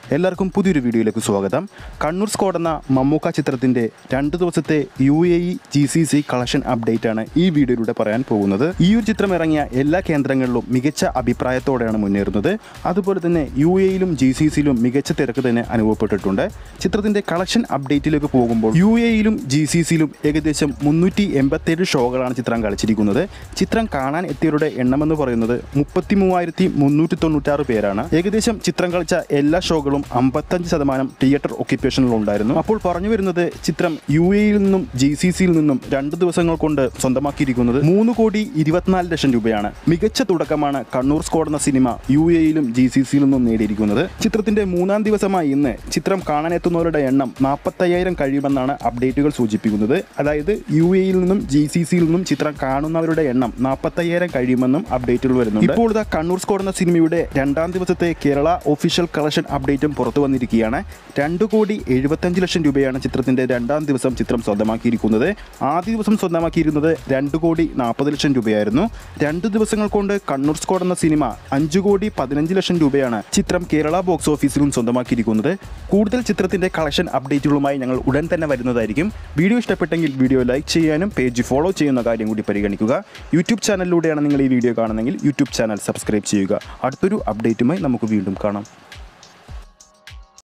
എല്ലാവർക്കും പുതിയൊരു വീഡിയോയിലേക്ക് സ്വാഗതം കണ്ണൂർ സ്ക്വാഡ് എന്ന മമ്മൂക്ക ചിത്രത്തിന്റെ രണ്ട് ദിവസത്തെ U A E G C C collection update ആണ് ഈ വീഡിയോയിലൂടെ പറയാൻ പോകുന്നത് ഈ ഒരു ചിത്രം ഇറങ്ങിയ എല്ലാ കേന്ദ്രങ്ങളിലും മികച്ച അഭിപ്രായത്തോടെയാണ് മുന്നേറുന്നത് അതുപോലെ തന്നെ യു എയിലും ജി സി സിയിലും മികച്ച തിരക്ക് തന്നെ അനുഭവപ്പെട്ടിട്ടുണ്ട് ചിത്രത്തിന്റെ കളക്ഷൻ അപ്ഡേറ്റിലേക്ക് പോകുമ്പോൾ യു എയിലും ജി സി സിയിലും ഏകദേശം മുന്നൂറ്റി എൺപത്തേഴ് ഷോകളാണ് ചിത്രം കളിച്ചിരിക്കുന്നത് ചിത്രം കാണാൻ എത്തിയവരുടെ എണ്ണമെന്ന് പറയുന്നത് മുപ്പത്തി മൂവായിരത്തി മുന്നൂറ്റി തൊണ്ണൂറ്റാറ് പേരാണ് ഏകദേശം ചിത്രം കളിച്ച എല്ലാ ഷോകളും അമ്പത്തഞ്ച് ശതമാനം തിയേറ്റർ ഒക്യുപ്പേഷനിൽ ഉണ്ടായിരുന്നു അപ്പോൾ പറഞ്ഞു വരുന്നത് ചിത്രം യു എയിൽ നിന്നും ജി സി സിയിൽ നിന്നും രണ്ട് ദിവസങ്ങൾ കൊണ്ട് സ്വന്തമാക്കിയിരിക്കുന്നത് മൂന്ന് കോടി ഇരുപത്തിനാല് ലക്ഷം രൂപയാണ് മികച്ച തുടക്കമാണ് കണ്ണൂർ സ്ക്വാഡ് എന്ന സിനിമ യു എയിലും ജി സി സിയിൽ നിന്നും നേടിയിരിക്കുന്നത് ചിത്രത്തിന്റെ മൂന്നാം ദിവസമായി ഇന്ന് ചിത്രം കാണാനെത്തുന്നവരുടെ എണ്ണം നാൽപ്പത്തയ്യായിരം കഴിയുമെന്നാണ് അപ്ഡേറ്റുകൾ സൂചിപ്പിക്കുന്നത് അതായത് യു എയിൽ നിന്നും ജി സി സിയിൽ നിന്നും ചിത്രം കാണുന്നവരുടെ എണ്ണം നാൽപ്പത്തയ്യായിരം കഴിയുമെന്നും അപ്ഡേറ്റുകൾ വരുന്നുണ്ട് ഇപ്പോൾ ഇതാ കണ്ണൂർ സ്ക്വാഡ് എന്ന സിനിമയുടെ രണ്ടാം ദിവസത്തെ കേരള ഒഫീഷ്യൽ കളക്ഷൻ അപ്ഡേറ്റും പുറത്തു വന്നിരിക്കുകയാണ് രണ്ട് കോടി എഴുപത്തഞ്ച് ലക്ഷം രൂപയാണ് ചിത്രത്തിന്റെ രണ്ടാം ദിവസം ചിത്രം സ്വന്തമാക്കിയിരിക്കുന്നത് ആദ്യ ദിവസം സ്വന്തമാക്കിയിരുന്നത് രണ്ട് കോടി നാൽപ്പത് ലക്ഷം രൂപയായിരുന്നു രണ്ട് ദിവസങ്ങൾ കൊണ്ട് കണ്ണൂർ സ്ക്വാഡ് എന്ന സിനിമ അഞ്ച് കോടി പതിനഞ്ച് ലക്ഷം രൂപയാണ് ചിത്രം കേരള ബോക്സ് ഓഫീസിലും സ്വന്തമാക്കിയിരിക്കുന്നത് കൂടുതൽ ചിത്രത്തിന്റെ കളക്ഷൻ അപ്ഡേറ്റുകളുമായി ഞങ്ങൾ ഉടൻ തന്നെ വരുന്നതായിരിക്കും വീഡിയോ ഇഷ്ടപ്പെട്ടെങ്കിൽ വീഡിയോ ലൈക്ക് ചെയ്യാനും പേജ് ഫോളോ ചെയ്യുന്ന കാര്യം കൂടി പരിഗണിക്കുക യൂട്യൂബ് ചാനലിലൂടെയാണ് നിങ്ങൾ ഈ വീഡിയോ കാണുന്നതെങ്കിൽ യൂട്യൂബ് ചാനൽ സബ്സ്ക്രൈബ് ചെയ്യുക അടുത്തൊരു അപ്ഡേറ്റുമായി നമുക്ക് വീണ്ടും കാണാം